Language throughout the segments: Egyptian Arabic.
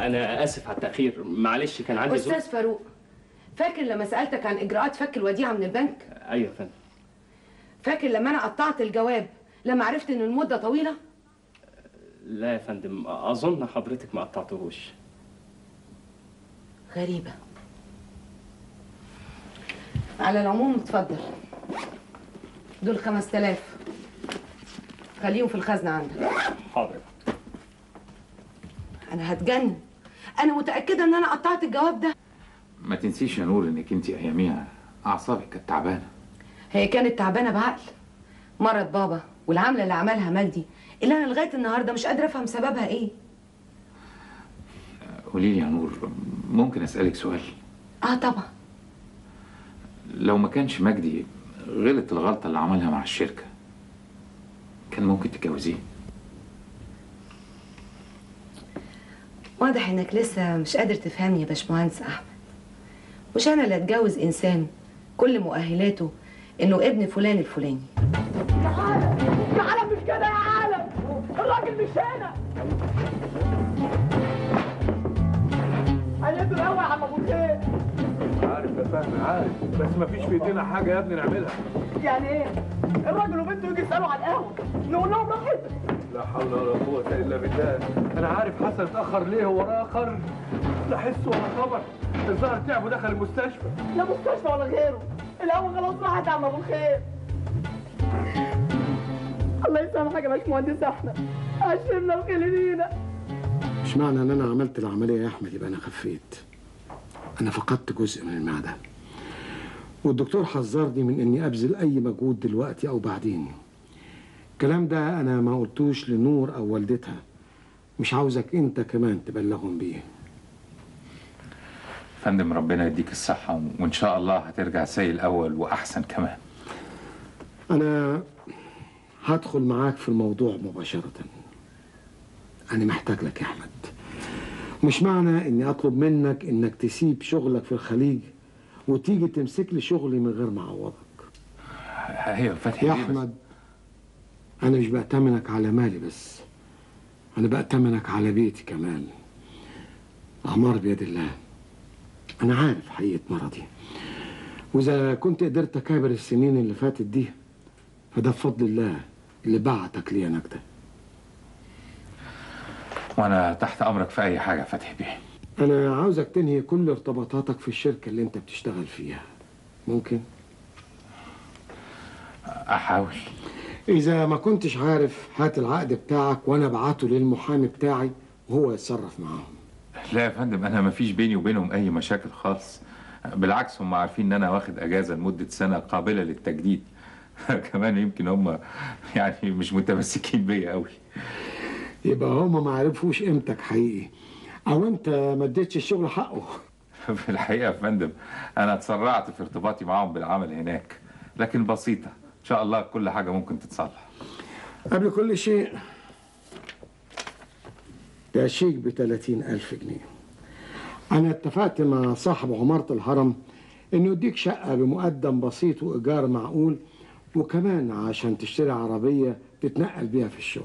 انا اسف على التاخير معلش كان عندي ظروف استاذ فاروق فاكر لما سالتك عن اجراءات فك الوديعه من البنك ايوه يا فندم فاكر لما انا قطعت الجواب لما عرفت ان المده طويله لا يا فندم اظن حضرتك ما قطعتهوش غريبه على العموم اتفضل دول 5000 خليهم في الخزنه عندك حاضر انا هتجنن انا متاكده ان انا قطعت الجواب ده ما تنسيش يا نور انك انت اياميها اعصابك كانت تعبانه هي كانت تعبانه بعقل مرض بابا والعمله اللي عملها مجدي اللي انا لغايه النهارده مش قادره افهم سببها ايه قولي لي يا نور ممكن اسالك سؤال اه طبعا لو ما كانش مجدي غلط الغلطه اللي عملها مع الشركه كان ممكن تتجوزيه واضح انك لسه مش قادر تفهمني يا باشمهندس احمد مش انا اللي اتجوز انسان كل مؤهلاته انه ابن فلان الفلاني يا عالم مش كده يا عالم الراجل مش هنا هنبدو القهوة يا عم ابو الخير عارف يا فهمي عارف بس ما فيش في ايدينا حاجه يا ابني نعملها يعني ايه الراجل وبنته يجي يسالوا على القهوه نقول لهم راحت لا حول ولا قوه الا بالله انا عارف حسن اتاخر ليه هو راخر لا حس ولا خبر الظاهر تعب ودخل المستشفى لا مستشفى ولا غيره القهوه خلاص راحت يا عم ابو الخير الله يسامحك يا باشمهندس احمد عشمنا وخلينا مش معنى ان انا عملت العمليه يا احمد يبقى انا خفيت انا فقدت جزء من المعده والدكتور حذرني من اني ابذل اي مجهود دلوقتي او بعدين الكلام ده انا ما قلتوش لنور او والدتها مش عاوزك انت كمان تبلغهم بيه فندم ربنا يديك الصحه وان شاء الله هترجع زي الاول واحسن كمان انا هدخل معاك في الموضوع مباشره انا محتاج لك يا احمد مش معنى اني اطلب منك انك تسيب شغلك في الخليج وتيجي تمسك لي شغلي من غير ما اعوضك ايوه فتحي يا بيه بس- احمد انا مش بأتمنك على مالي بس انا بأتمنك على بيتي كمان اعمار بيد الله انا عارف حقيقة مرضي واذا كنت قدرت اكابر السنين اللي فاتت دي فده بفضل الله اللي بعتك لي نجدة وانا تحت امرك في اي حاجه فتحي بيه انا عاوزك تنهي كل ارتباطاتك في الشركة اللي انت بتشتغل فيها ممكن احاول اذا ما كنتش عارف هات العقد بتاعك وانا ابعته للمحامي بتاعي وهو يتصرف معاهم لا يا فندم انا ما فيش بيني وبينهم اي مشاكل خالص بالعكس هم عارفين ان انا واخد اجازه لمده سنه قابله للتجديد كمان يمكن هم يعني مش متمسكين بيا قوي يبقى هما ما عرفوش قيمتك حقيقي او انت ما اديتش الشغل حقه في الحقيقه يا فندم انا اتسرعت في ارتباطي معاهم بالعمل هناك لكن بسيطه ان شاء الله كل حاجه ممكن تتصلح قبل كل شيء ده شيك ب ألف جنيه أنا اتفقت مع صاحب عمارة الهرم إنه يديك شقة بمقدم بسيط وإيجار معقول وكمان عشان تشتري عربية تتنقل بيها في الشغل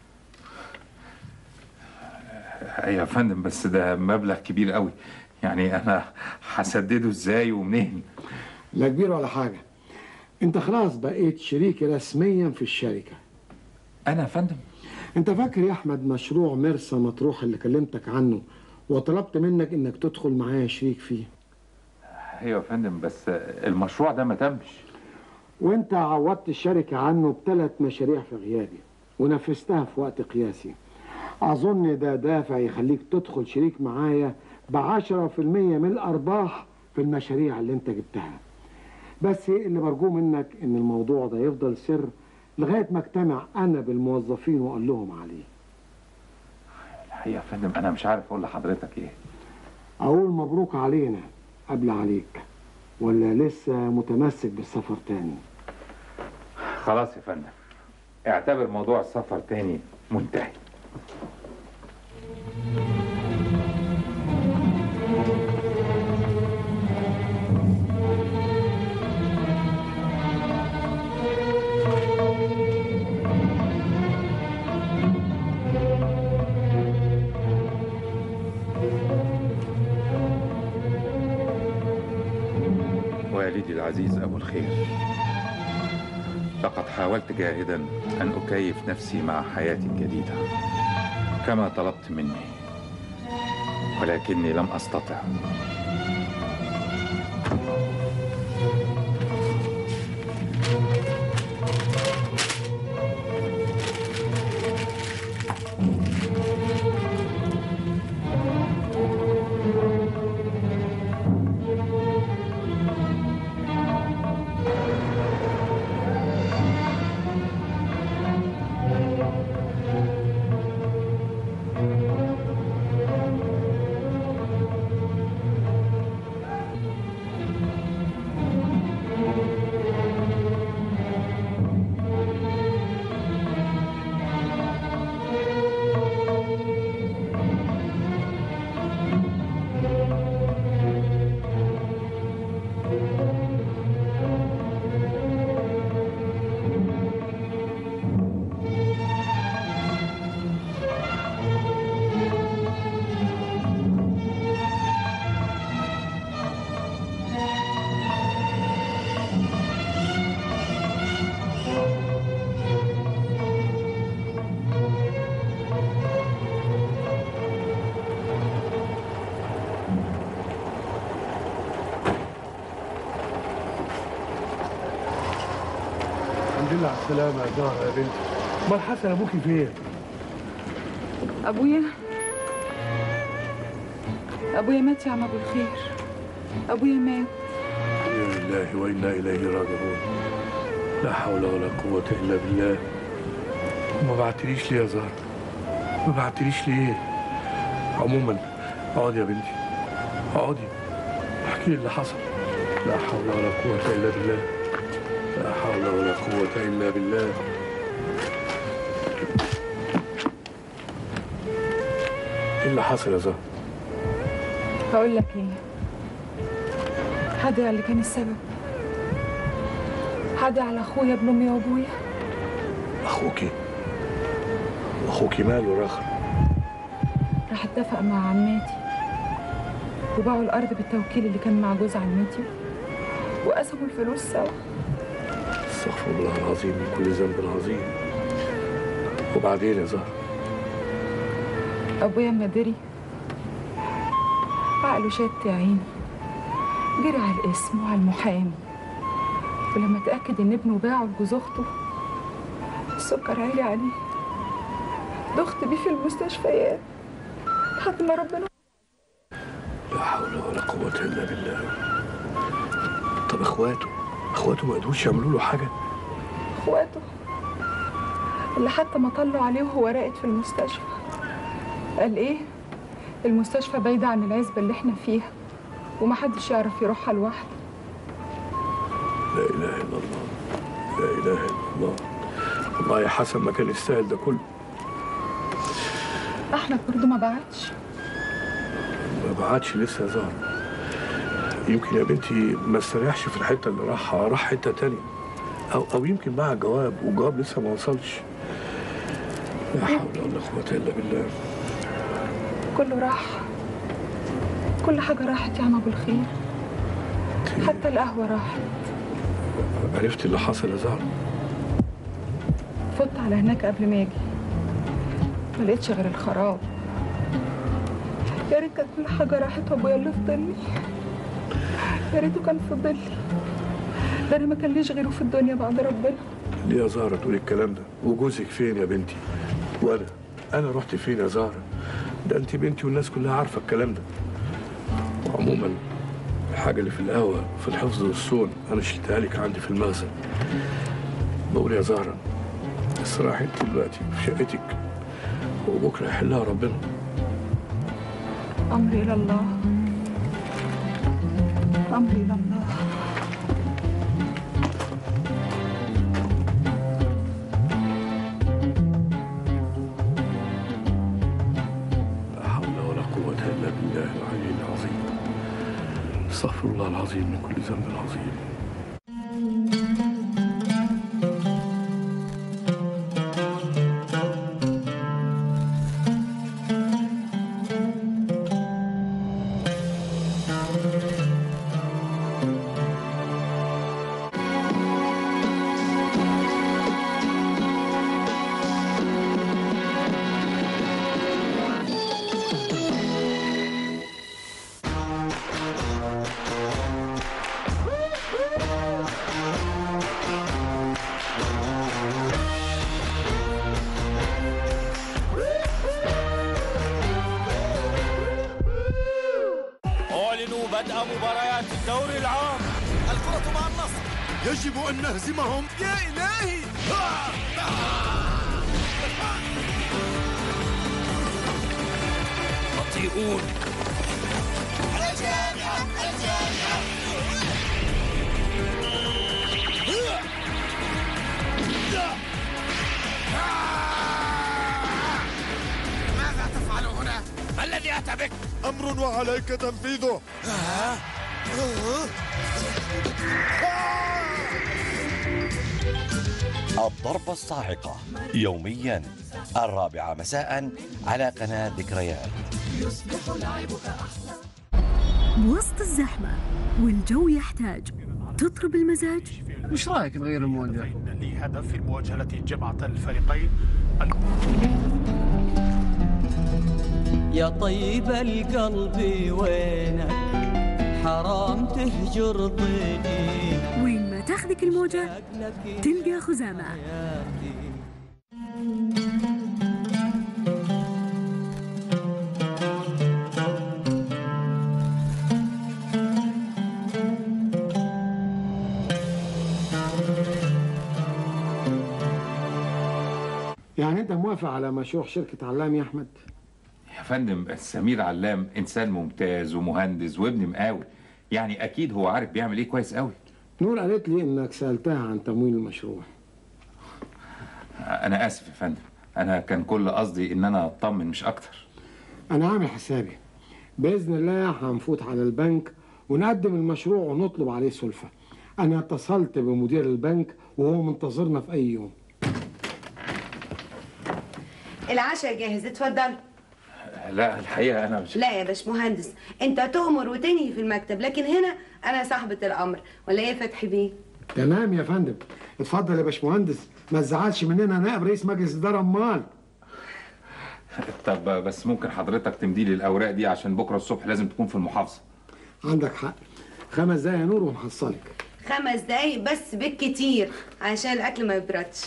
ايوه يا فندم بس ده مبلغ كبير قوي يعني انا هسدده ازاي ومنين لا كبير ولا حاجة أنت خلاص بقيت شريك رسميا في الشركة انا يا فندم أنت فاكر يا أحمد مشروع مرسى مطروح اللي كلمتك عنه وطلبت منك إنك تدخل معايا شريك فيه ايوه يا فندم بس المشروع ده ما تمش وانت عوضت الشركة عنه بثلاث مشاريع في غيابي ونفذتها في وقت قياسي أظن ده دافع يخليك تدخل شريك معايا بعشرة في المية من الأرباح في المشاريع اللي انت جبتها بس اللي برجوه منك ان الموضوع ده يفضل سر لغاية ما اجتمع أنا بالموظفين وأقول لهم عليه الحقيقه يا فندم انا مش عارف اقول لحضرتك ايه أقول مبروك علينا قبل عليك ولا لسه متمسك بالسفر تاني خلاص يا فندم اعتبر موضوع السفر تاني منتهي والدي العزيز أبو الخير لقد حاولت جاهدا أن أكيف نفسي مع حياتي الجديدة كما طلبت مني ولكني لم أستطع الحمد لله على السلامة يا زهرة يا بنتي امال حسن ابوكي فين؟ أبويا أبويا مات يا عم أبو الخير أبويا مات يا لله وانا اليه راجعون لا حول ولا قوة الا بالله ما بعتليش ليه يا زهرة؟ ما بعتليش ليه؟ عموما اقعدي يا بنتي اقعدي احكي لي اللي حصل لا حول ولا قوة الا بالله لا حول ولا قوة الا بالله ايه اللي حصل يا زهرة؟ هقول لك إيه هدعي اللي كان السبب هدعي على أخويا ابن أمي وأبويا اخوكي واخوكي ماله رخر راح اتفق مع عماتي وباعوا الأرض بالتوكيل اللي كان مع جوز عمتي وقسموا الفلوس سوا استغفر الله العظيم من كل ذنب عظيم وبعدين يا زهر أبويا اما دري عقله شت يا عيني جري على الاسم وعلى المحامي ولما اتأكد إن ابنه باعه لجوز أخته السكر عالي عليه ضغط بيه في المستشفيات لحد ما ربنا لا حول ولا قوة إلا بالله طب إخواته إخواته ما قدروش يعملوا له حاجة اخواته اللي حتى ما طلعوا عليه وهو راقد في المستشفى قال ايه المستشفى بعيدة عن العزبة اللي احنا فيها ومحدش يعرف يروحها لوحده لا إله إلا الله لا إله إلا الله والله يا حسن ما كان يستاهل ده كله احمد برضه ما بعتش ما بعتش لسه يا زهر يمكن يا بنتي ما استريحش في الحتة اللي راحها راح حتة تانية أو أو يمكن معها جواب والجواب لسه ما وصلش لا حول ولا قوة إلا بالله كله راح كل حاجة راحت يا عم أبو الخير حتى القهوة راحت عرفت اللي حصل يا زهر فت على هناك قبل ما اجي ما لقيتش غير الخراب يا ريت كانت كل حاجة راحت وابويا اللي فضلني يا ريته كان فضلي ده انا ما كان ليش غيره في الدنيا بعد ربنا ليه يا زهرة تقولي الكلام ده وجوزك فين يا بنتي وانا انا رحت فين يا زهرة ده انت بنتي والناس كلها عارفة الكلام ده وعموما الحاجة اللي في القهوة في الحفظ والصون انا شلتها لك عندي في المخزن بقول يا زهرة استراحي انت دلوقتي في شقتك وبكرة يحلها ربنا امري الى الله امري الى الله لا حول ولا قوة إلا بالله العلي العظيم استغفر الله العظيم من كل ذنب عظيم يجب أن نهزمهم يا إلهي بطيئون ماذا تفعل هنا؟ ما الذي أتى بك؟ أمر وعليك تنفيذه الضربة الصاعقة يوميا الرابعة مساء على قناة ذكريات وسط الزحمة والجو يحتاج تطرب المزاج وش رايك نغير المواجهة؟ لي هدف في المواجهة التي جمعت الفريقين يا طيب القلب وينك حرام تهجر طيني وين ما تاخذك الموجة تلقى خزامة يعني انت موافق على مشروع شركة علام يا احمد يا فندم سمير علام انسان ممتاز ومهندس وابن مقاول يعني اكيد هو عارف بيعمل ايه كويس قوي نور قالت لي انك سألتها عن تمويل المشروع انا اسف يا فندم انا كان كل قصدي ان انا اطمن مش اكتر انا عامل حسابي باذن الله هنفوت على البنك ونقدم المشروع ونطلب عليه سلفة انا اتصلت بمدير البنك وهو منتظرنا في اي يوم العشاء جاهز اتفضل لا الحقيقه انا مش لا يا باشمهندس انت تؤمر وتنهي في المكتب لكن هنا انا صاحبة الامر ولا ايه يا فتحي بيه تمام يا فندم اتفضل يا باشمهندس ما تزعلش مننا نائب رئيس مجلس اداره امال طب بس ممكن حضرتك تمدي لي الاوراق دي عشان بكره الصبح لازم تكون في المحافظه عندك حق خمس دقايق يا نور ونحصلك خمس دقايق بس بالكتير عشان الاكل ما يبردش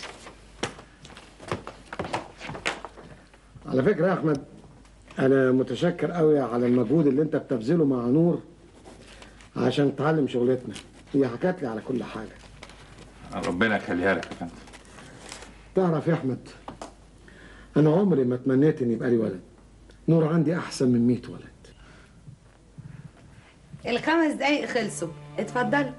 على فكره يا احمد انا متشكر قوي على المجهود اللي انت بتبذله مع نور عشان تعلم شغلتنا هي حكت لي على كل حاجه ربنا يخليها لك يا فندم تعرف يا احمد انا عمري ما تمنيت ان يبقى لي ولد نور عندي احسن من 100 ولد الخمس دقايق خلصوا اتفضل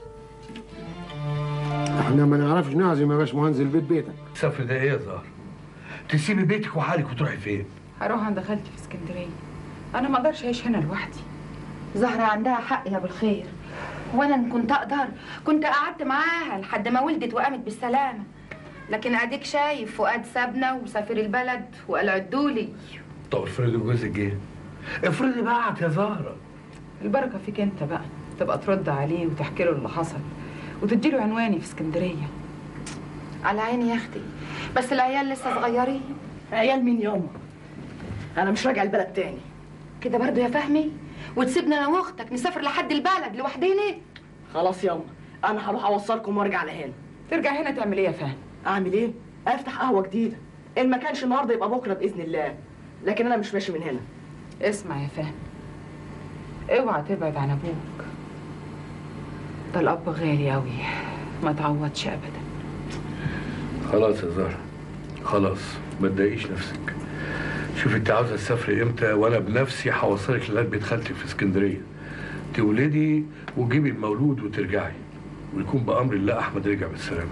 احنا ما نعرفش نعزم يا باشمهندس البيت بيتك سفر ده ايه يا زهر تسيبي بيتك وحالك وتروحي فين هروح عند خالتي في اسكندريه انا ما اقدرش اعيش هنا لوحدي زهرة عندها حق يا ابو الخير وانا إن كنت اقدر كنت قعدت معاها لحد ما ولدت وقامت بالسلامه لكن اديك شايف فؤاد سابنا وسافر البلد وقال عدولي طب افرضي جوزك جه افرضي بعت يا زهره البركه فيك انت بقى تبقى ترد عليه وتحكي له اللي حصل وتديله عنواني في اسكندريه على عيني يا اختي بس العيال لسه صغيرين عيال مين ياما انا مش راجع البلد تاني كده برضو يا فهمي وتسيبنا انا واختك نسافر لحد البلد لوحدينا خلاص ياما انا هروح اوصلكم وارجع لهنا ترجع هنا تعمل ايه يا فهمي اعمل ايه افتح قهوه جديده ان ما كانش النهارده يبقى بكره باذن الله لكن انا مش ماشي من هنا اسمع يا فهمي اوعى تبعد عن ابوك ده الاب غالي قوي ما تعوضش ابدا خلاص يا زهره خلاص ما تضايقيش نفسك شوف انت عاوزه تسافري امتى وانا بنفسي هوصلك لغايه بيت خالتي في اسكندريه تولدي وتجيبي المولود وترجعي ويكون بامر الله احمد رجع بالسلامه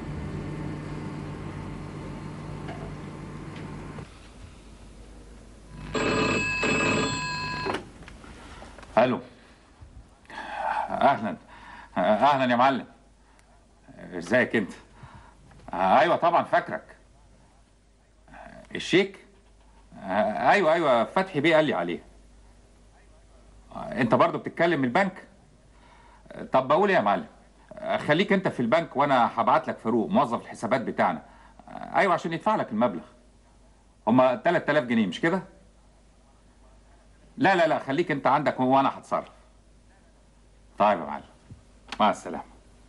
الو اهلا اهلا يا معلم ازيك انت ايوه طبعا فاكرك الشيك ايوه ايوه فتحي بيه قال لي عليه انت برضه بتتكلم من البنك طب بقول ايه يا معلم خليك انت في البنك وانا هبعت لك فاروق موظف الحسابات بتاعنا ايوه عشان يدفع لك المبلغ هما 3000 جنيه مش كده لا لا لا خليك انت عندك وانا هتصرف طيب يا معلم مع السلامه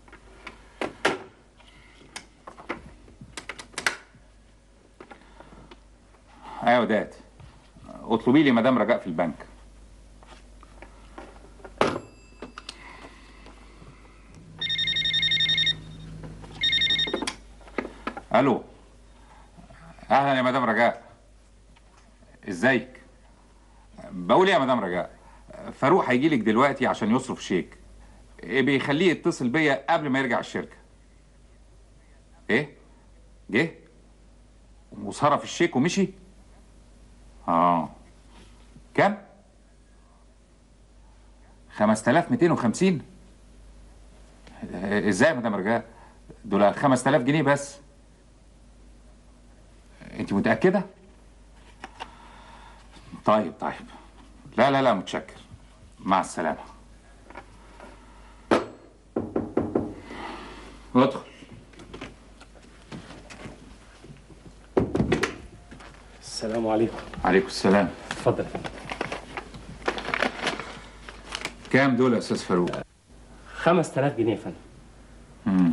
ايوه داد اطلبي لي مدام رجاء في البنك الو اهلا يا مدام رجاء ازيك بقول إيه يا مدام رجاء فاروق هيجي لك دلوقتي عشان يصرف شيك إيه بيخليه يتصل بيا قبل ما يرجع الشركه ايه جه وصرف الشيك ومشي اه كم 5250 ازاي يا مدام رجاء دول 5000 جنيه بس انت متاكده طيب طيب لا لا لا متشكر مع السلامه ادخل السلام عليكم عليكم السلام اتفضل يا فندم كام دول يا استاذ فاروق 5000 جنيه يا فندم مم.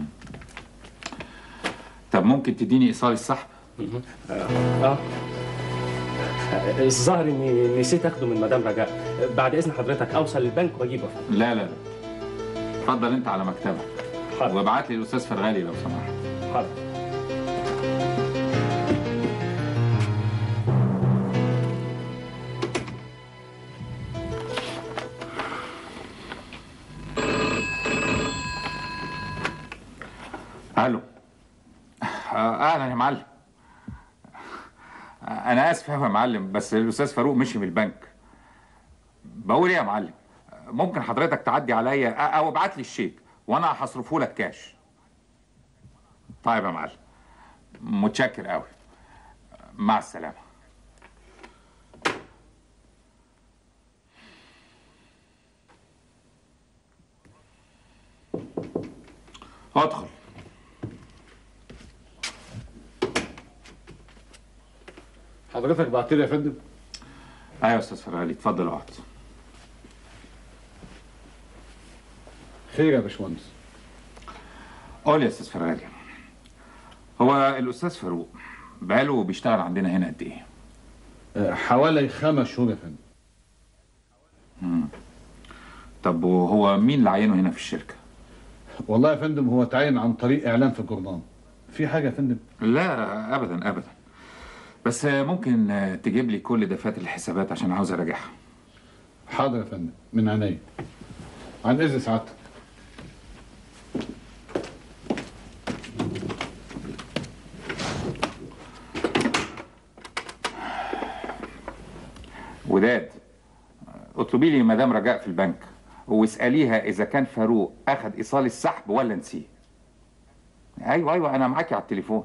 طب ممكن تديني ايصال السحب اه الظاهر اني نسيت اخده من مدام رجاء بعد اذن حضرتك اوصل للبنك واجيبه يا فندم لا لا لا اتفضل انت على مكتبك حاضر. وابعت لي الاستاذ فرغالي لو سمحت حاضر الو آه، اهلا يا معلم آه، انا اسف أوي يا معلم بس الاستاذ فاروق مشي من البنك بقول ايه يا معلم ممكن حضرتك تعدي عليا آه، او ابعت لي الشيك وانا هصرفه لك كاش طيب يا معلم متشكر قوي مع السلامه ادخل حضرتك بعت لي يا فندم ايوه يا استاذ فرغالي اتفضل اقعد خير يا باشمهندس قول لي يا استاذ فرغالي هو الاستاذ فاروق بقاله بيشتغل عندنا هنا قد ايه؟ آه، حوالي خمس شهور يا فندم مم. طب وهو مين اللي عينه هنا في الشركه؟ والله يا فندم هو تعين عن طريق اعلان في الجورنال في حاجه يا فندم لا ابدا ابدا بس ممكن تجيب لي كل دفاتر الحسابات عشان عاوز اراجعها حاضر يا فندم من عينيا عن اذن سعادتك وداد اطلبي لي مدام رجاء في البنك واساليها اذا كان فاروق اخذ ايصال السحب ولا نسيه ايوه ايوه انا معاكي على التليفون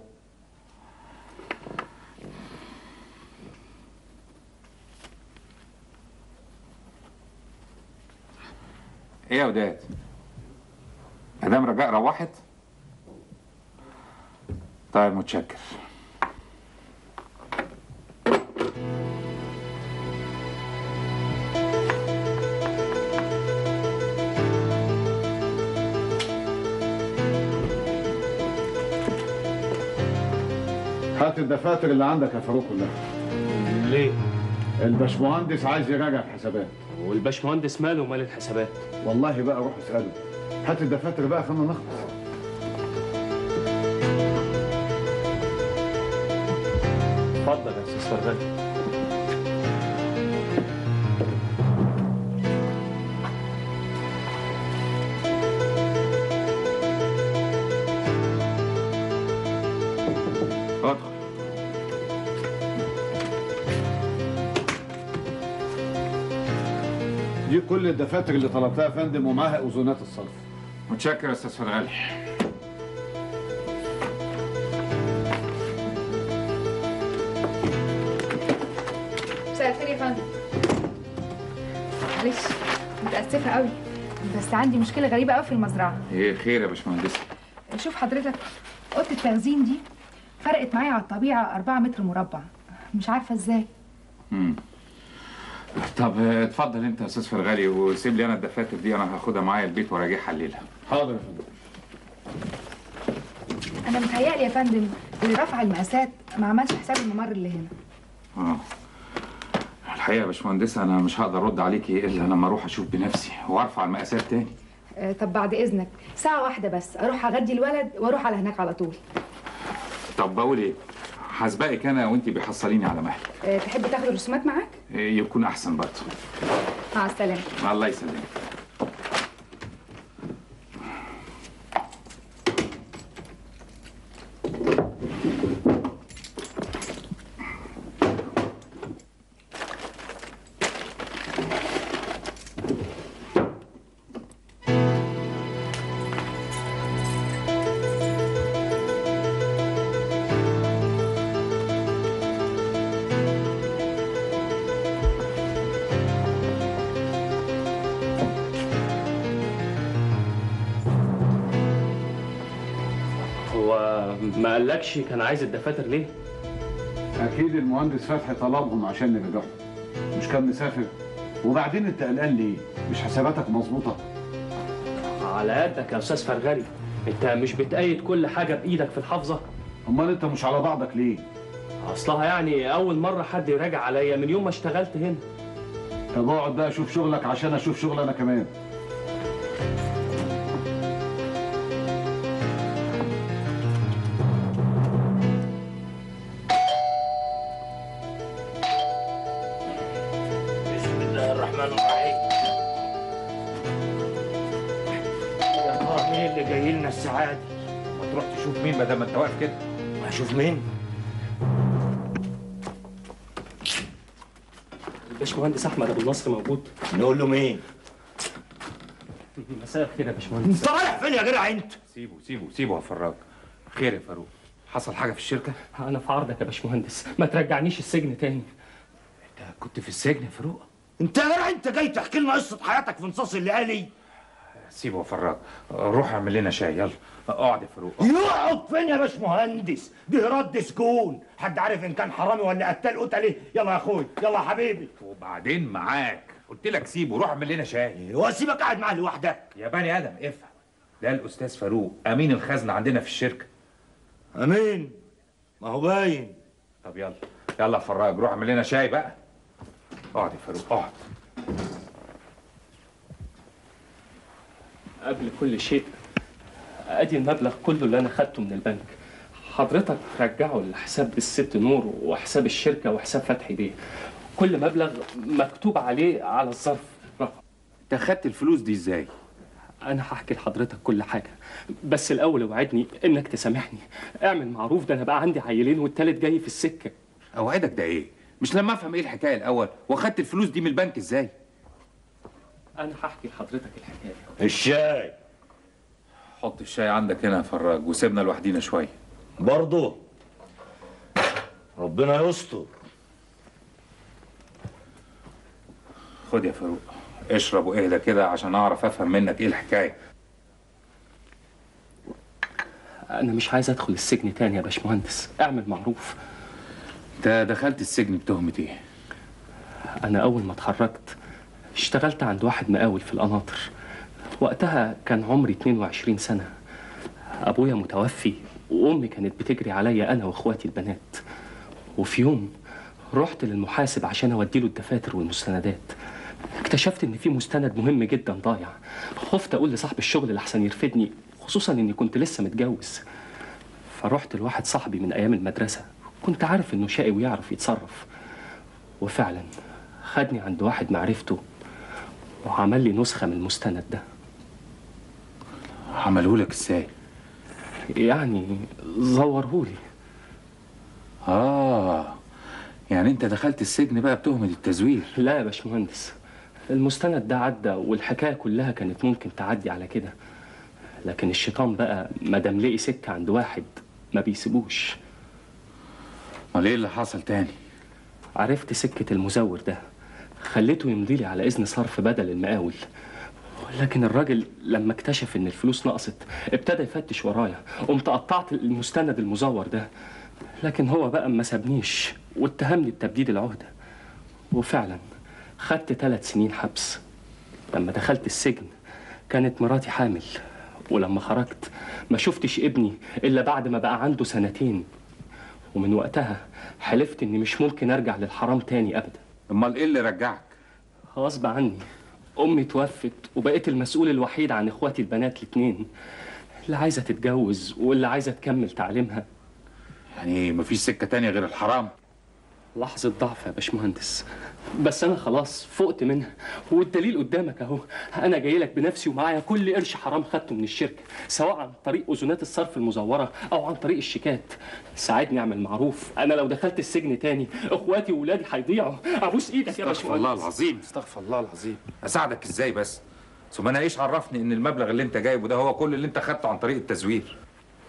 ايه يا وداد مدام رجاء روحت طيب متشكر هات الدفاتر اللي عندك يا فاروق كلها ليه؟ الباشمهندس عايز يراجع الحسابات والباشمهندس ماله ومال الحسابات؟ والله بقى روح اساله هات الدفاتر بقى خلينا نخلص اتفضل يا استاذ فرغالي ادخل دي كل الدفاتر اللي طلبتها يا فندم ومعاها اذونات الصرف متشكر يا استاذ فرغالي مساء الخير يا فندم معلش متأسفة قوي بس عندي مشكلة غريبة قوي في المزرعة ايه خير يا باشمهندس شوف حضرتك أوضة التخزين دي فرقت معايا على الطبيعة 4 متر مربع مش عارفة ازاي مم. طب آه، اتفضل انت يا استاذ فرغالي وسيب لي انا الدفاتر دي انا هاخدها معايا البيت وراجعها الليله حاضر يا فندم أنا متهيألي يا فندم اللي رفع المقاسات ما عملش حساب الممر اللي هنا اه الحقيقه يا باشمهندس انا مش هقدر ارد عليكي الا لما اروح اشوف بنفسي وارفع المقاسات تاني آه، طب بعد إذنك ساعة واحدة بس أروح أغدي الولد وأروح على هناك على طول طب بقول ايه هسبقك انا وانت بيحصليني على مهلك أه تحب تاخد الرسومات معاك؟ إيه، يكون احسن برضه مع السلامة الله يسلمك هو ما قالكش كان عايز الدفاتر ليه؟ اكيد المهندس فتحي طلبهم عشان نرجعهم مش كان مسافر وبعدين انت قلقان ليه مش حساباتك مظبوطه على قدك يا استاذ فرغلي انت مش بتأيد كل حاجه بايدك في الحافظه امال انت مش على بعضك ليه اصلها يعني اول مره حد يراجع عليا من يوم ما اشتغلت هنا طب اقعد بقى شوف شغلك عشان اشوف شغل انا كمان بسم الله الرحمن الرحيم يا ترى مين اللي جاي لنا الساعة دي؟ ما تروح تشوف مين ما دام انت واقف كده اشوف مين؟ الباشمهندس احمد ابو النصر موجود نقول له مين؟ مساء الخير يا باشمهندس انت رايح فين يا جدع انت؟ سيبه سيبه سيبه يا فراج خير يا فاروق حصل حاجه في الشركه انا في عرضك يا باشمهندس ما ترجعنيش السجن تاني كنت في السجن يا فاروق انت يا جدع انت جاي تحكي لنا قصة حياتك في نصاص الليالي؟ سيبه يا فراج روح اعمل لنا شاي يلا اقعد يا فاروق يقعد فين يا باشمهندس؟ ده رد سجون، حد عارف ان كان حرامي ولا قتال قتلي؟ يلا يا اخوي، يلا يا حبيبي. وبعدين معاك قلت لك سيبه روح اعمل لنا شاي واسيبك قاعد معاه لوحدك يا بني ادم افهم ده الاستاذ فاروق امين الخزنه عندنا في الشركه امين ما هو باين طب يلا يلا يا فراج روح اعمل لنا شاي بقى اقعد يا فاروق اقعد قبل كل شيء ادي المبلغ كله اللي انا خدته من البنك حضرتك رجعه لحساب الست نور وحساب الشركه وحساب فتحي بيه كل مبلغ مكتوب عليه على الظرف رقم انت خدت الفلوس دي ازاي انا هحكي لحضرتك كل حاجه بس الاول اوعدني انك تسامحني اعمل معروف ده انا بقى عندي عيلين والتالت جاي في السكه اوعدك ده ايه مش لما افهم ايه الحكايه الاول واخدت الفلوس دي من البنك ازاي انا هحكي لحضرتك الحكايه الشاي حط الشاي عندك هنا يا فراج وسيبنا لوحدينا شويه برضه ربنا يستر خد يا فاروق اشرب واهدى كده عشان اعرف افهم منك ايه الحكايه انا مش عايز ادخل السجن تاني يا باشمهندس اعمل معروف انت دخلت السجن بتهمه ايه انا اول ما اتخرجت اشتغلت عند واحد مقاول في القناطر وقتها كان عمري 22 سنه ابويا متوفي وامي كانت بتجري عليا انا واخواتي البنات وفي يوم رحت للمحاسب عشان اوديله الدفاتر والمستندات اكتشفت ان في مستند مهم جدا ضايع خفت اقول لصاحب الشغل لحسن يرفدني خصوصا اني كنت لسه متجوز فرحت لواحد صاحبي من ايام المدرسه كنت عارف انه شقي ويعرف يتصرف وفعلا خدني عند واحد معرفته وعمل لي نسخه من المستند ده عملوا لك ازاي يعني زورهولي اه يعني انت دخلت السجن بقى بتهمه التزوير لا يا باشمهندس المستند ده عدى والحكايه كلها كانت ممكن تعدي على كده لكن الشيطان بقى ما دام لقي سكه عند واحد ما بيسيبوش امال ايه اللي حصل تاني عرفت سكه المزور ده خليته يمضي لي على اذن صرف بدل المقاول لكن الراجل لما اكتشف ان الفلوس نقصت ابتدى يفتش ورايا قمت قطعت المستند المزور ده لكن هو بقى ما سابنيش واتهمني بتبديد العهده وفعلا خدت ثلاث سنين حبس لما دخلت السجن كانت مراتي حامل ولما خرجت ما شفتش ابني الا بعد ما بقى عنده سنتين ومن وقتها حلفت اني مش ممكن ارجع للحرام تاني ابدا امال ايه اللي رجعك غصب عني امي توفت وبقيت المسؤول الوحيد عن اخواتي البنات الاتنين اللي عايزه تتجوز واللي عايزه تكمل تعليمها يعني مفيش سكه تانية غير الحرام لحظة ضعف يا باشمهندس بس أنا خلاص فقت منها والدليل قدامك أهو أنا جاي لك بنفسي ومعايا كل قرش حرام خدته من الشركة سواء عن طريق أذونات الصرف المزورة أو عن طريق الشيكات ساعدني أعمل معروف أنا لو دخلت السجن تاني إخواتي وولادي هيضيعوا أبوس إيدك يا استغفر الله باشمهندس العظيم استغفر الله العظيم اساعدك ازاي بس ثم انا ايش عرفني ان المبلغ اللي انت جايبه ده هو كل اللي انت خدته عن طريق التزوير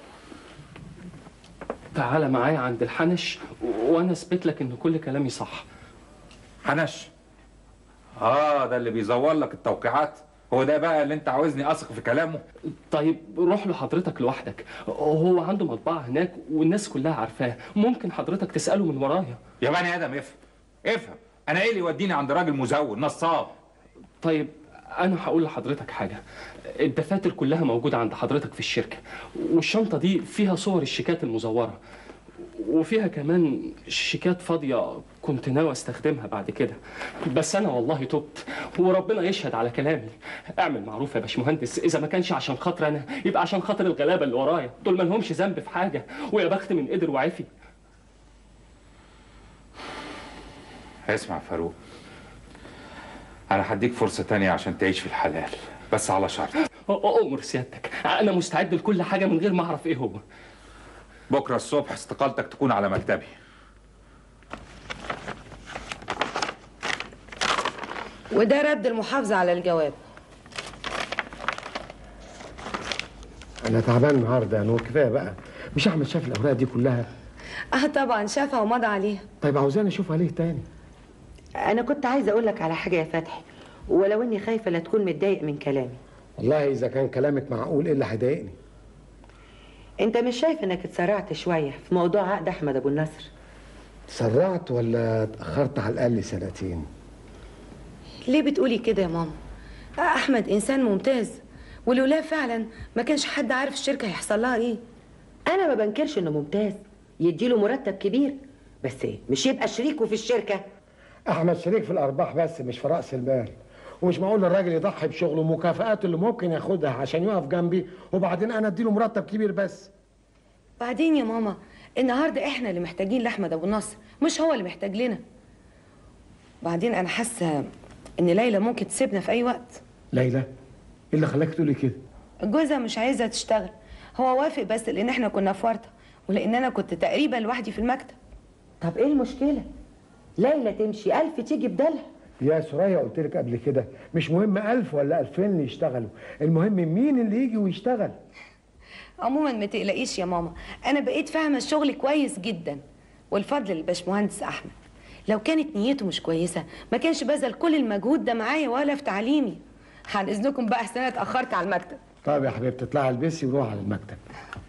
تعالى معايا عند الحنش وأنا أثبت لك إن كل كلامي صح حنش اه ده اللي بيزور لك التوقيعات هو ده بقى اللي انت عاوزني اثق في كلامه طيب روح لحضرتك لوحدك هو عنده مطبعة هناك والناس كلها عارفاه ممكن حضرتك تسأله من ورايا يا بني ادم افهم افهم انا ايه اللي يوديني عند راجل مزور نصاب طيب انا هقول لحضرتك حاجه الدفاتر كلها موجوده عند حضرتك في الشركه والشنطه دي فيها صور الشيكات المزوره وفيها كمان شيكات فاضيه كنت ناوي استخدمها بعد كده بس انا والله تبت وربنا يشهد على كلامي اعمل معروف يا باشمهندس اذا ما كانش عشان خاطر انا يبقى عشان خاطر الغلابه اللي ورايا دول ما لهمش ذنب في حاجه ويا بخت من قدر وعفي اسمع فاروق انا هديك فرصه تانية عشان تعيش في الحلال بس على شرط امر سيادتك انا مستعد لكل حاجه من غير ما اعرف ايه هو بكره الصبح استقالتك تكون على مكتبي وده رد المحافظة على الجواب انا تعبان النهارده يا نور كفايه بقى مش احمد شاف الاوراق دي كلها اه طبعا شافها ومضى عليها طيب عاوزاني اشوفها ليه تاني انا كنت عايزه اقول لك على حاجه يا فتحي ولو اني خايفه لا تكون متضايق من كلامي والله اذا كان كلامك معقول ايه اللي هيضايقني انت مش شايف انك اتسرعت شويه في موضوع عقد احمد ابو النصر تسرعت ولا اتاخرت على الاقل سنتين ليه بتقولي كده يا ماما آه، احمد انسان ممتاز ولولا فعلا ما كانش حد عارف الشركه هيحصل لها ايه انا ما بنكرش انه ممتاز يديله مرتب كبير بس ايه مش يبقى شريكه في الشركه احمد شريك في الارباح بس مش في راس المال ومش معقول الراجل يضحي بشغله ومكافآته اللي ممكن ياخدها عشان يقف جنبي وبعدين انا اديله مرتب كبير بس بعدين يا ماما النهارده احنا اللي محتاجين لاحمد ابو النصر مش هو اللي محتاج لنا بعدين انا حاسه ان ليلى ممكن تسيبنا في اي وقت ليلى ايه اللي خلاك تقولي كده جوزها مش عايزها تشتغل هو وافق بس لان احنا كنا في ورطه ولان انا كنت تقريبا لوحدي في المكتب طب ايه المشكله ليلى تمشي الف تيجي بدالها يا سوريا قلت لك قبل كده مش مهم ألف ولا ألفين اللي يشتغلوا المهم مين اللي يجي ويشتغل عموما ما تقلقيش يا ماما انا بقيت فاهمه الشغل كويس جدا والفضل للباشمهندس احمد لو كانت نيته مش كويسه ما كانش بذل كل المجهود ده معايا ولا في تعليمي عن اذنكم بقى أحسن انا اتاخرت على المكتب طيب يا حبيبتي اطلعي البسي وروح على المكتب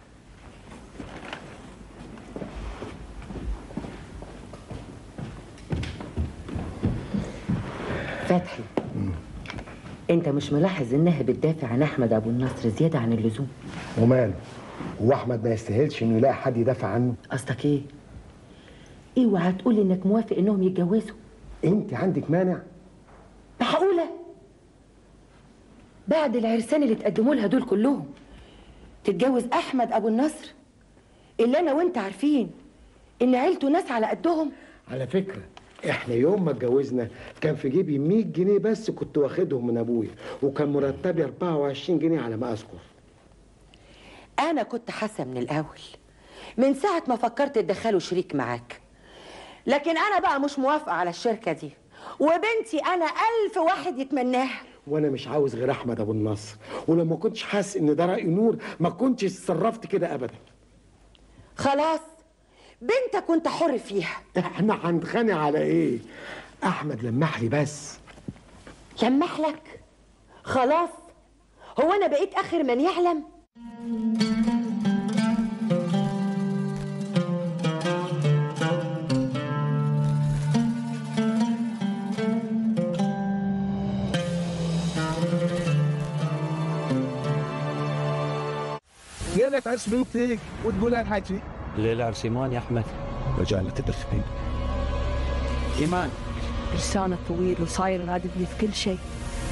فتحي انت مش ملاحظ انها بتدافع عن احمد ابو النصر زياده عن اللزوم وماله هو احمد ما يستاهلش انه يلاقي حد يدافع عنه قصدك ايه اوعى تقول انك موافق انهم يتجوزوا انت عندك مانع معقوله بعد العرسان اللي تقدموا لها دول كلهم تتجوز احمد ابو النصر اللي انا وانت عارفين ان عيلته ناس على قدهم على فكره احنا يوم ما اتجوزنا كان في جيبي 100 جنيه بس كنت واخدهم من ابويا وكان مرتبي 24 جنيه على ما اذكر انا كنت حاسه من الاول من ساعه ما فكرت تدخله شريك معاك لكن انا بقى مش موافقه على الشركه دي وبنتي انا الف واحد يتمناها وانا مش عاوز غير احمد ابو النصر ولما كنتش حاسس ان ده راي نور ما كنتش اتصرفت كده ابدا خلاص بنتك وانت حر فيها احنا هنتخانق على ايه احمد لمح لي بس لمح لك خلاص هو انا بقيت اخر من يعلم ليلة عرس بنتك وتقولها الحاجة ليلة عرس إيمان يا أحمد وجالة تدخلين إيمان لسانه طويل وصاير رادبني في كل شيء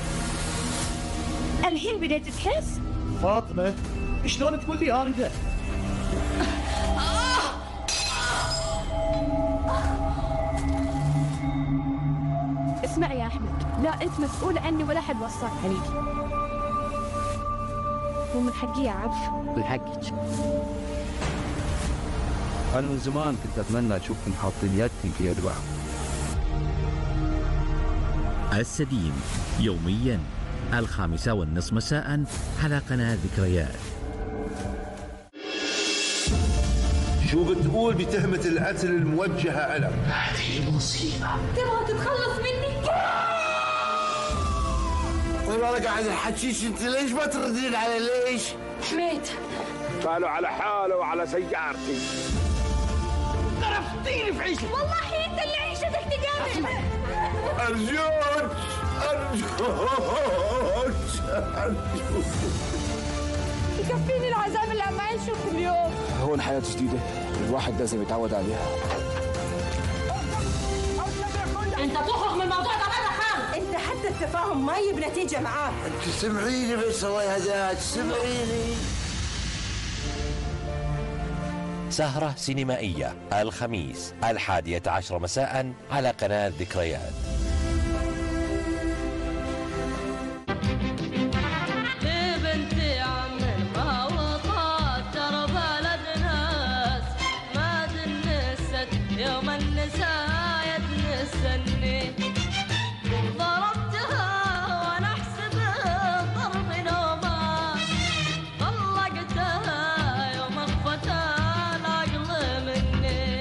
الحين بديت تحس؟ فاطمة شلون تقول لي أرجع لا انت مسؤول عني ولا حد وصاك علي مو من حقي يا عبد من حقك أنا من زمان كنت أتمنى أشوفكم حاطين يدكم في يد بعض السديم يوميا الخامسة والنصف مساء على قناة ذكريات شو بتقول بتهمة القتل الموجهة لك؟ هذه مصيبة تبغى تتخلص مني والله انا قاعد الحشيش انت ليش ما تردين علي ليش؟ حميد قالوا على حاله وعلى سيارتي ضربتيني في عيشتي والله انت اللي عيشتك تقابل ارجوك ارجوك ارجوك يكفيني العذاب اللي عم اعيشه كل يوم هون حياة جديدة الواحد لازم يتعود عليها انت تخرج من الموضوع ده بره خالص انت حتى التفاهم ما يجيب نتيجه معاك تسمعيني بس الله يهداك تسمعيني سهرة سينمائية الخميس الحادية عشر مساء على قناة ذكريات بنتي عم المهوطات ترى بلد ناس ما دنست يوم النساء تنسني ضربتها وانا احسب ضرب نومان طلقتها يوم اخفتها العقل مني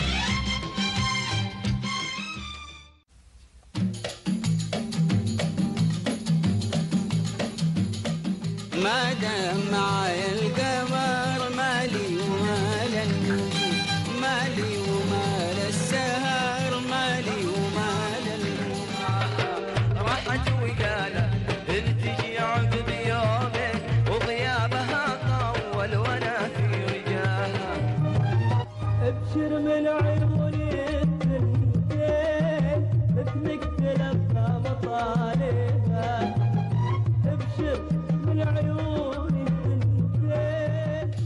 ما دام معايا القمر مالي ومال النجوم مالي ومال السهر مالي ومال النجوم راحت وقالت تجي عقب يومين وغيابها طول وانا في رجاها ابشر من عيوني الثنتين مثلك تلبى مطالبها ابشر من عيوني الثنتين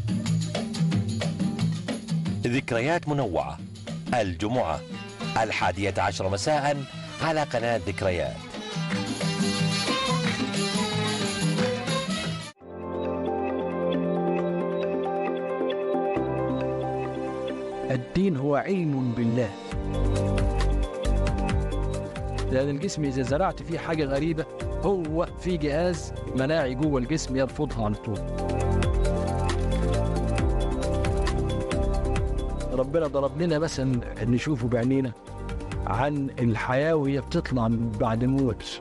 ذكريات منوعة الجمعة الحادية عشر مساء على قناة ذكريات الدين هو علم بالله لأن الجسم إذا زرعت فيه حاجة غريبة هو في جهاز مناعي جوه الجسم يرفضها على طول ربنا ضرب لنا مثلا نشوفه بعينينا عن الحياة وهي بتطلع بعد الموت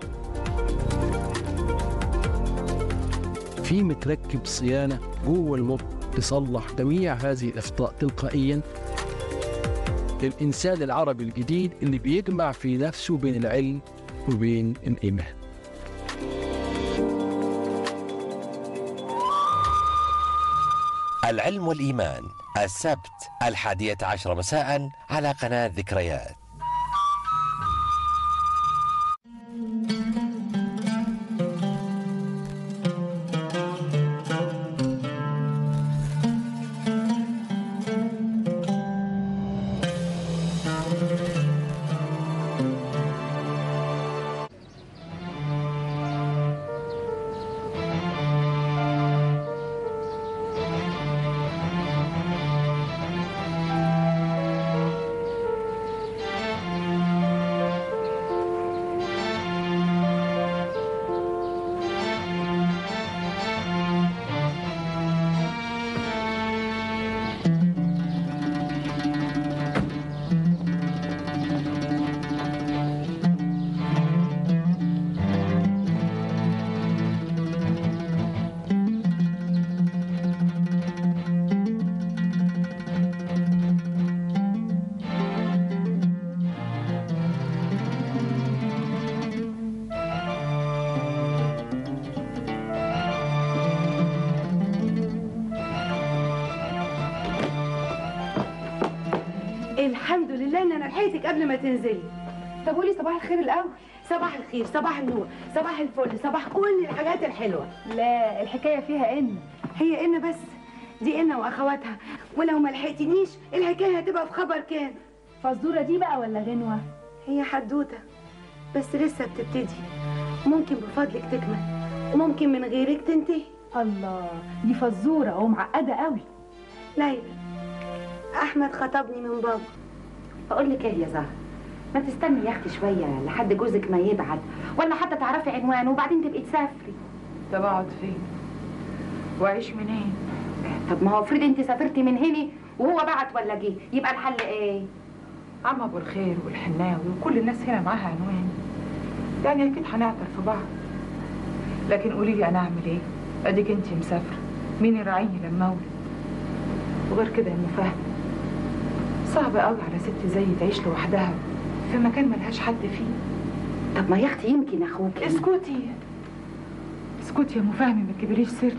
في متركب صيانة جوه المخ تصلح جميع هذه الأخطاء تلقائيا للإنسان العربي الجديد اللي بيجمع في نفسه بين العلم وبين الإيمان العلم والإيمان السبت الحادية عشر مساء على قناة ذكريات الحمد لله ان انا لحقتك قبل ما تنزلي طب قولي صباح الخير الاول صباح الخير صباح النور صباح الفل صباح كل الحاجات الحلوه لا الحكايه فيها ان هي ان بس دي ان واخواتها ولو ما لحقتنيش الحكايه هتبقى في خبر كان فزوره دي بقى ولا غنوه هي حدوته بس لسه بتبتدي ممكن بفضلك تكمل وممكن من غيرك تنتهي الله دي فزوره ومعقده قوي ليلى احمد خطبني من بابا بقول لك ايه يا زهر ما تستني يا اختي شويه لحد جوزك ما يبعد ولا حتى تعرفي عنوانه وبعدين تبقي تسافري طب اقعد فين واعيش منين طب ما هو افرضي انت سافرتي من هنا وهو بعت ولا جه يبقى الحل ايه عم ابو الخير والحناوي وكل الناس هنا معاها عنوان يعني اكيد هنعطر في بعض لكن قولي لي انا اعمل ايه اديك انت مسافره مين يراعيني لما اولد وغير كده يا مفاهمه صعب قوي على ست زيي تعيش لوحدها في مكان ملهاش حد فيه طب ما يا اختي يمكن اخوك اسكتي اسكتي يا مفاهمه ما تكبريش سيرته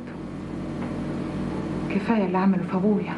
كفايه اللي عمله في ابويا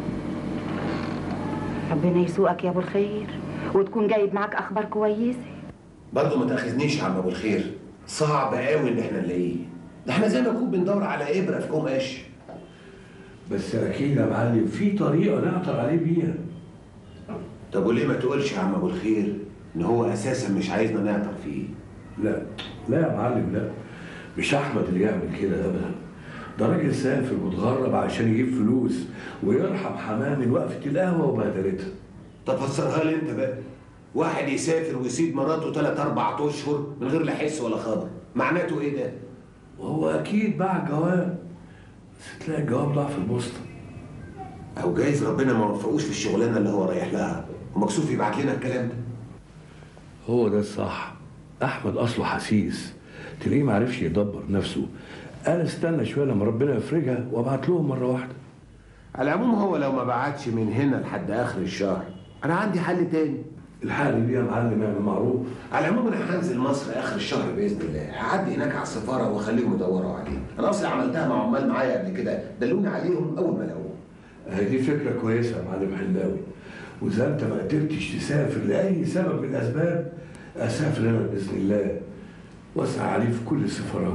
ربنا يسوقك يا ابو الخير وتكون جايب معاك اخبار كويسه برضه ما تاخذنيش يا عم ابو الخير صعب قوي ان احنا نلاقيه ده احنا زي ما نكون بندور على ابره في كوم قش بس اكيد يا معلم في طريقه نعثر عليه بيها طب وليه ما تقولش يا عم ابو الخير ان هو اساسا مش عايزنا نعطر فيه لا لا يا معلم لا مش احمد اللي يعمل كده ابدا ده راجل سافر واتغرب عشان يجيب فلوس ويرحم حماه من وقفه القهوه وبهدلتها طب فسرها لي انت بقى واحد يسافر ويسيب مراته ثلاث اربع اشهر من غير لا حس ولا خبر معناته ايه ده؟ وهو اكيد باع جواب بس تلاقي الجواب ضاع في البوسطه او جايز ربنا ما وفقوش في الشغلانه اللي هو رايح لها ومكسوف يبعت لنا الكلام ده هو ده الصح احمد اصله حسيس تلاقيه ما عرفش يدبر نفسه قال استنى شويه لما ربنا يفرجها وابعت لهم مره واحده على العموم هو لو ما بعتش من هنا لحد اخر الشهر انا عندي حل تاني الحل دي يا معلم اعمل معروف على العموم انا هنزل مصر اخر الشهر باذن الله هعدي هناك على السفاره واخليهم يدوروا عليه انا اصلا عملتها مع عمال معايا قبل كده دلوني عليهم اول ما لقوه هي دي فكره كويسه يا معلم حلاوي واذا انت ما قدرتش تسافر لاي سبب من الاسباب اسافر انا باذن الله واسعى عليه في كل السفارات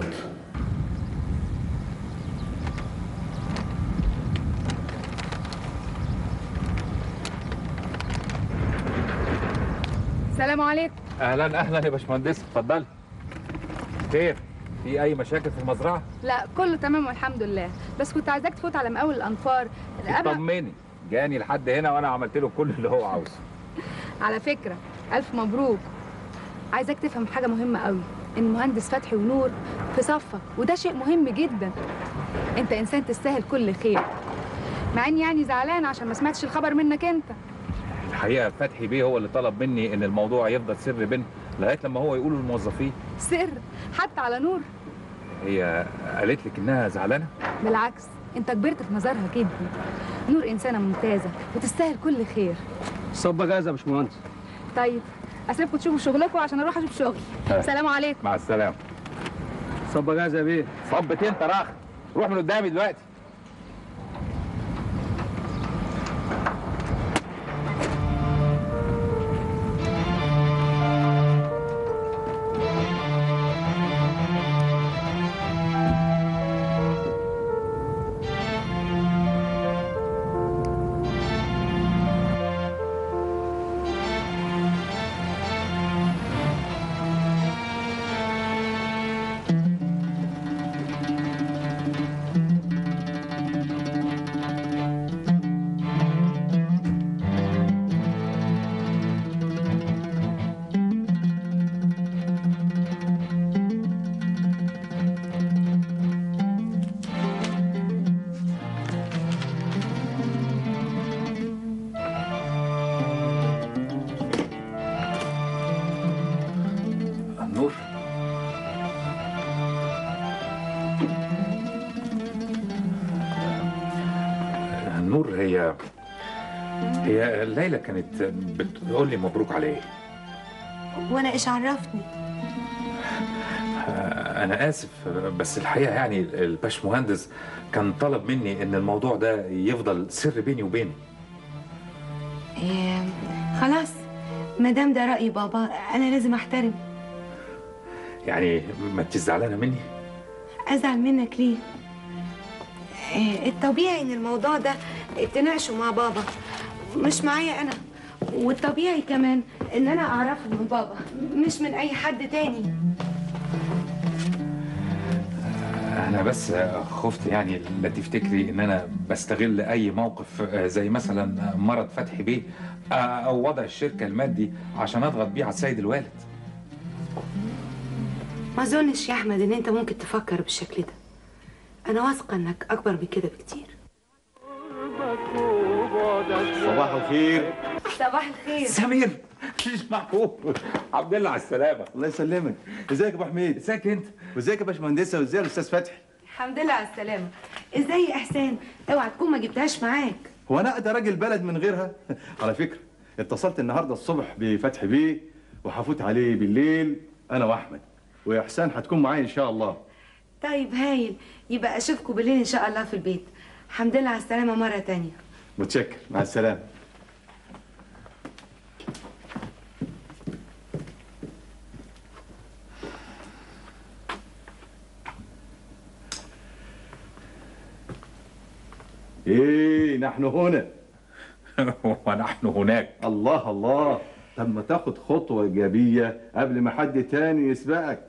السلام عليكم اهلا اهلا يا باشمهندس اتفضلي خير في اي مشاكل في المزرعه لا كله تمام والحمد لله بس كنت عايزاك تفوت على مقاول الانفار قبل طمني جاني لحد هنا وانا عملت له كل اللي هو عاوزه على فكره الف مبروك عايزاك تفهم حاجه مهمه قوي ان مهندس فتحي ونور في صفك وده شيء مهم جدا انت انسان تستاهل كل خير مع اني يعني زعلان عشان ما سمعتش الخبر منك انت الحقيقه فتحي بيه هو اللي طلب مني ان الموضوع يفضل سر بيننا لغايه لما هو يقول للموظفين سر حتى على نور هي قالت لك انها زعلانه بالعكس انت كبرت في نظرها جدا نور انسانه ممتازه وتستاهل كل خير الصبة جاهزة يا باشمهندس طيب اسيبكم تشوفوا شغلكم عشان اروح اشوف شغلي سلام عليكم مع السلامه الصبة جاهزة يا بيه صبت انت راخ روح من قدامي دلوقتي نور نور هي هي ليلى كانت بتقول لي مبروك على ايه وانا ايش عرفني آه، انا اسف بس الحقيقه يعني الباشمهندس كان طلب مني ان الموضوع ده يفضل سر بيني وبينه إيه خلاص ما دام ده راي بابا انا لازم احترم يعني ما انت زعلانه مني ازعل منك ليه إيه الطبيعي ان الموضوع ده تناقشوا مع بابا مش معايا انا والطبيعي كمان ان انا اعرفه من بابا مش من اي حد تاني انا بس خفت يعني لا تفتكري ان انا بستغل اي موقف زي مثلا مرض فتحي بيه او وضع الشركه المادي عشان اضغط بيه على السيد الوالد ما اظنش يا احمد ان انت ممكن تفكر بالشكل ده انا واثقه انك اكبر من كده بكتير صباح الخير صباح الخير سمير مش معقول عبد الله على السلامه الله يسلمك ازيك يا ابو حميد ازيك انت وازيك يا باشمهندسه وازاي الاستاذ فتحي الحمد لله على السلامه ازاي يا احسان اوعى تكون ما جبتهاش معاك هو انا اقدر راجل بلد من غيرها على فكره اتصلت النهارده الصبح بفتحي بيه وهفوت عليه بالليل انا واحمد ويا حسان هتكون معايا ان شاء الله طيب هايل يبقى اشوفكم بالليل ان شاء الله في البيت الحمد لله على السلامه مره تانية متشكر مع السلامه ايه نحن هنا ونحن هناك الله الله طب ما تاخد خطوه ايجابيه قبل ما حد تاني يسبقك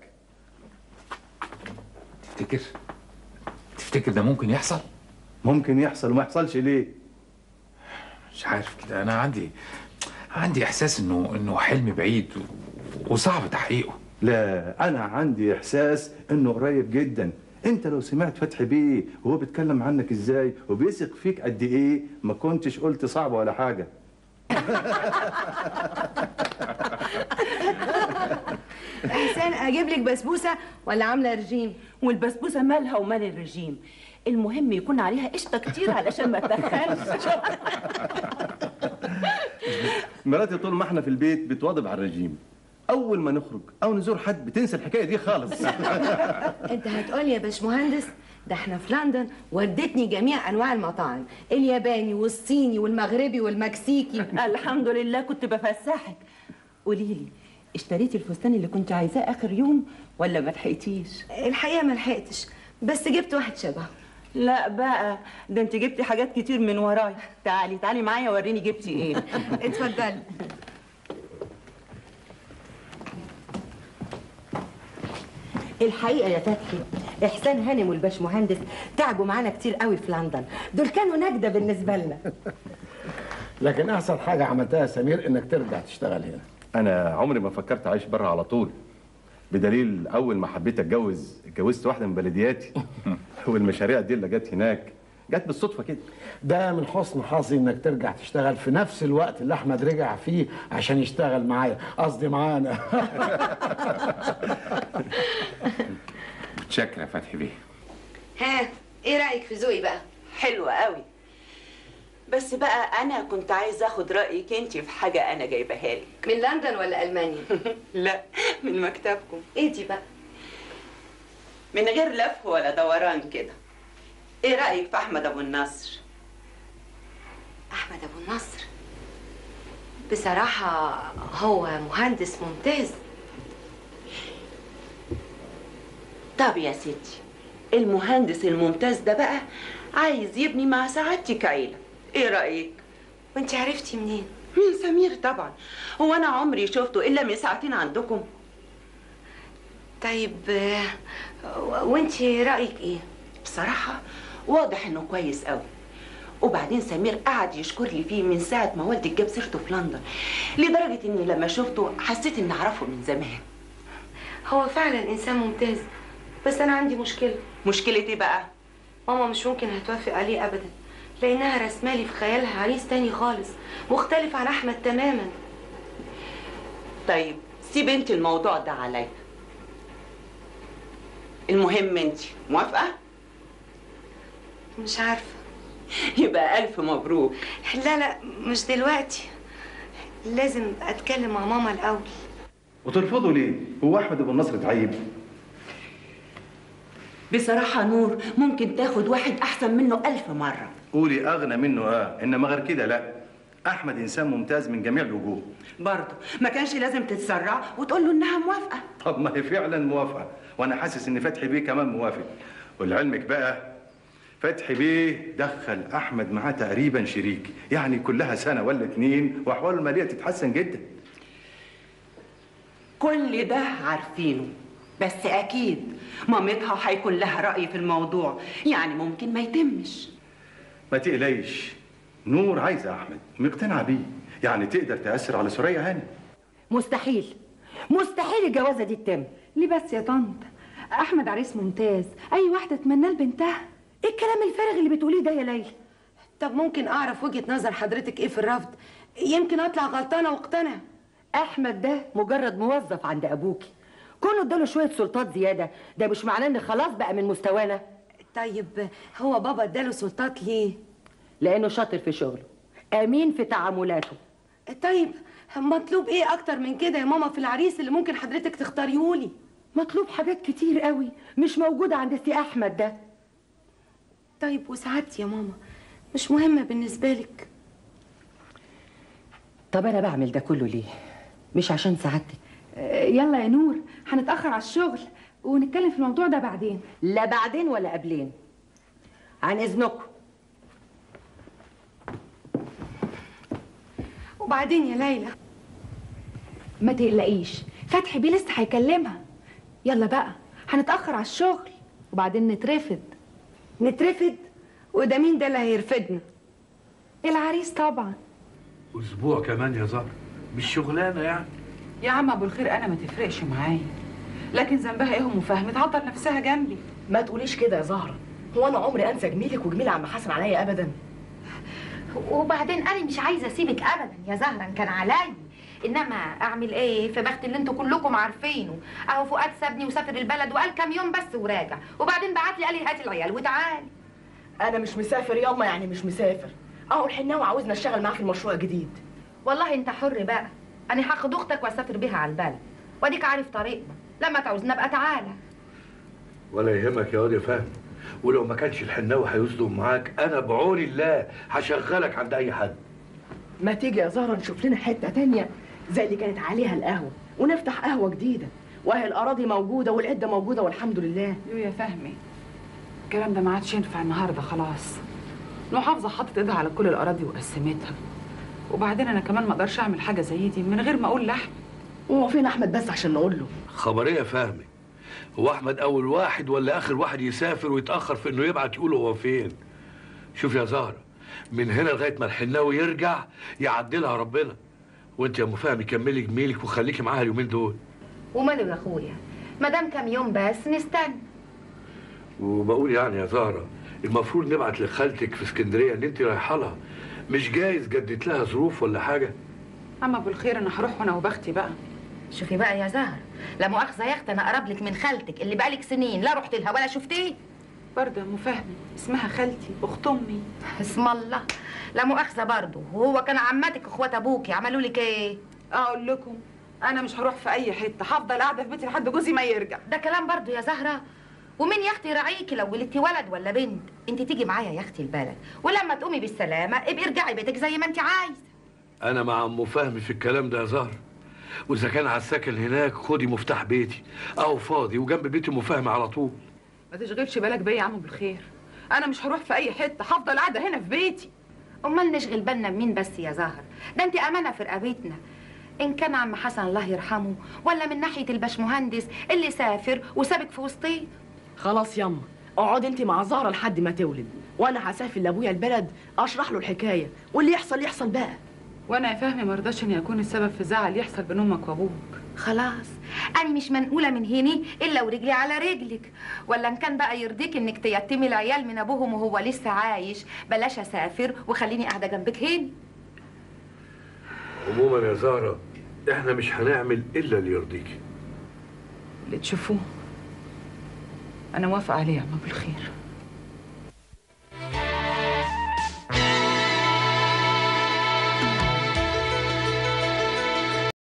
تفتكر تفتكر ده ممكن يحصل ممكن يحصل وما يحصلش ليه مش عارف كده انا عندي عندي احساس انه انه حلم بعيد و- وصعب تحقيقه لا انا عندي احساس انه قريب جدا انت لو سمعت فتحي بيه وهو بيتكلم عنك ازاي وبيثق فيك قد ايه ما كنتش قلت صعب ولا حاجه احسان اجيب لك بسبوسه ولا عامله رجيم والبسبوسه مالها ومال الرجيم المهم يكون عليها قشطه كتير علشان ما تدخلش مراتي طول ما احنا في البيت بتواظب على الرجيم اول ما نخرج او نزور حد بتنسى الحكايه دي خالص انت هتقول يا باشمهندس ده احنا في لندن ودتني جميع انواع المطاعم الياباني والصيني والمغربي والمكسيكي الحمد لله كنت بفسحك قولي لي اشتريتي الفستان اللي كنت عايزاه اخر يوم ولا ما لحقتيش الحقيقه ما لحقتش بس جبت واحد شبهه لا بقى ده انت جبتي حاجات كتير من ورايا تعالي تعالي معايا وريني جبتي ايه اتفضلي الحقيقه يا فتحي احسان هانم والباشمهندس تعبوا معانا كتير قوي في لندن دول كانوا نجده بالنسبه لنا لكن احسن حاجه عملتها يا سمير انك ترجع تشتغل هنا انا عمري ما فكرت اعيش بره على طول بدليل اول ما حبيت اتجوز اتجوزت واحده من بلدياتي والمشاريع دي اللي جت هناك جت بالصدفه كده ده من حسن حظي انك ترجع تشتغل في نفس الوقت اللي احمد رجع فيه عشان يشتغل معايا قصدي معانا متشكر يا فتحي بيه ها ايه رايك في ذوقي بقى حلوة قوي بس بقى انا كنت عايزه اخد رايك انت في حاجه انا جايباها لك من لندن ولا المانيا لا من مكتبكم ايه دي بقى من غير لف ولا دوران كده ايه رايك في احمد ابو النصر احمد ابو النصر بصراحه هو مهندس ممتاز طب يا ستي المهندس الممتاز ده بقى عايز يبني مع سعادتك عيله ايه رايك وانت عرفتي منين من سمير طبعا هو انا عمري شفته الا من ساعتين عندكم طيب آه، وانت رايك ايه بصراحه واضح انه كويس قوي وبعدين سمير قعد يشكر لي فيه من ساعه ما والدك جاب سيرته في لندن لدرجه اني لما شفته حسيت اني اعرفه من زمان هو فعلا انسان ممتاز بس انا عندي مشكله مشكله ايه بقى ماما مش ممكن هتوافق عليه ابدا لانها رسمالي في خيالها عريس تاني خالص مختلف عن احمد تماما طيب سيب انت الموضوع ده عليا المهم انت موافقه مش عارفه يبقى الف مبروك لا لا مش دلوقتي لازم اتكلم مع ماما الاول وترفضوا ليه هو احمد ابو النصر اتعيب بصراحه نور ممكن تاخد واحد احسن منه الف مره قولي اغنى منه اه انما غير كده لا احمد انسان ممتاز من جميع الوجوه برضه ما كانش لازم تتسرع وتقول له انها موافقه طب ما هي فعلا موافقه وانا حاسس ان فتحي بيه كمان موافق ولعلمك بقى فتحي بيه دخل احمد معاه تقريبا شريك يعني كلها سنه ولا اتنين واحواله الماليه تتحسن جدا كل ده عارفينه بس اكيد مامتها هيكون لها راي في الموضوع يعني ممكن ما يتمش ما تقلقيش نور عايزه احمد مقتنعه بيه يعني تقدر تاثر على سوريا هاني مستحيل مستحيل الجوازه دي تتم ليه بس يا طنط احمد عريس ممتاز اي واحده تتمناه لبنتها ايه الكلام الفارغ اللي بتقوليه ده يا ليلى طب ممكن اعرف وجهة نظر حضرتك ايه في الرفض يمكن اطلع غلطانة واقتنع احمد ده مجرد موظف عند ابوكي كونه اداله شويه سلطات زياده ده مش معناه ان خلاص بقى من مستوانا طيب هو بابا اداله سلطات ليه لانه شاطر في شغله امين في تعاملاته طيب مطلوب ايه اكتر من كده يا ماما في العريس اللي ممكن حضرتك تختاريهولي مطلوب حاجات كتير قوي مش موجوده عند سي احمد ده طيب وسعادتي يا ماما مش مهمة بالنسبة لك طب انا بعمل ده كله ليه مش عشان سعادتك آه، يلا يا نور هنتاخر على الشغل ونتكلم في الموضوع ده بعدين لا بعدين ولا قبلين عن اذنكم وبعدين يا ليلى ما تقلقيش فتحي بيه لسه هيكلمها يلا بقى هنتاخر على الشغل وبعدين نترفد نترفد وده مين ده اللي هيرفدنا العريس طبعا اسبوع كمان يا زهر مش شغلانه يعني يا عم ابو الخير انا ما تفرقش معايا لكن ذنبها ايه ام فهمي تعطل نفسها جنبي ما تقوليش كده يا زهرة هو انا عمري انسى جميلك وجميل عم حسن عليا ابدا وبعدين انا مش عايزه اسيبك ابدا يا زهره إن كان عليا انما اعمل ايه في بخت اللي انتوا كلكم عارفينه اهو فؤاد سابني وسافر البلد وقال كام يوم بس وراجع وبعدين بعت لي قال لي هات العيال وتعالي انا مش مسافر ياما يعني مش مسافر اهو الحناوي عاوزنا اشتغل معاه في المشروع الجديد والله انت حر بقى انا هاخد اختك واسافر بيها على البلد واديك عارف طريقنا لما تعوزنا ابقى تعالى ولا يهمك يا واد يا فهمي ولو ما كانش الحناوي هيصدم معاك انا بعون الله هشغلك عند اي حد ما تيجي يا زهرة نشوف لنا حتة تانية زي اللي كانت عليها القهوة ونفتح قهوة جديدة وهي الأراضي موجودة والعدة موجودة والحمد لله يو يا فهمي الكلام ده ما عادش ينفع النهارده خلاص المحافظه حطت ايدها على كل الاراضي وقسمتها وبعدين انا كمان ما اقدرش اعمل حاجه زي دي من غير ما اقول لاحمد هو فين أحمد بس عشان نقول له خبر ايه يا فهمي هو احمد اول واحد ولا اخر واحد يسافر ويتاخر في انه يبعت يقول هو فين شوف يا زهره من هنا لغايه ما الحناوي يرجع يعدلها ربنا وانت يا ام فهمي كملي جميلك وخليكي معاها اليومين دول وماله يا اخويا ما دام كام يوم بس نستنى وبقول يعني يا زهره المفروض نبعت لخالتك في اسكندريه ان انت رايحه لها مش جايز جدت لها ظروف ولا حاجه اما ابو الخير انا هروح وانا وبختي بقى شوفي بقى يا زهر لا مؤاخذه يا اختي انا اقرب لك من خالتك اللي بقالك سنين لا رحت لها ولا شفتيه برضه يا ام فهمي اسمها خالتي اخت امي اسم الله لا مؤاخذه برضه وهو كان عماتك اخوات ابوكي عملوا لك ايه اقول لكم انا مش هروح في اي حته هفضل قاعده في بيتي لحد جوزي ما يرجع ده كلام برضه يا زهره ومين يا اختي راعيكي لو ولدتي ولد ولا بنت انت تيجي معايا يا اختي البلد ولما تقومي بالسلامه ابقي ارجعي بيتك زي ما انت عايزه انا مع ام فهمي في الكلام ده يا زهر واذا كان على السكن هناك خدي مفتاح بيتي اهو فاضي وجنب بيتي ام فهمي على طول ما تشغلش بالك بيا يا عم بالخير انا مش هروح في اي حته هفضل قاعده هنا في بيتي امال نشغل بالنا بمين بس يا زهر ده انت امانه في رقبتنا ان كان عم حسن الله يرحمه ولا من ناحيه الباشمهندس اللي سافر وسابك في وسطيه خلاص ياما اقعدي انت مع زهرة لحد ما تولد وانا هسافر لابويا البلد اشرح له الحكاية واللي يحصل يحصل بقى وانا يا فهمي ما رضاش اني اكون السبب في زعل يحصل بين امك وابوك خلاص انا مش منقوله من هنا الا ورجلي على رجلك ولا ان كان بقى يرضيك انك تيتمي العيال من ابوهم وهو لسه عايش بلاش اسافر وخليني قاعده جنبك هنا عموما يا زهره احنا مش هنعمل الا اللي يرضيكي اللي تشوفوه انا موافقه عليه يا عم بالخير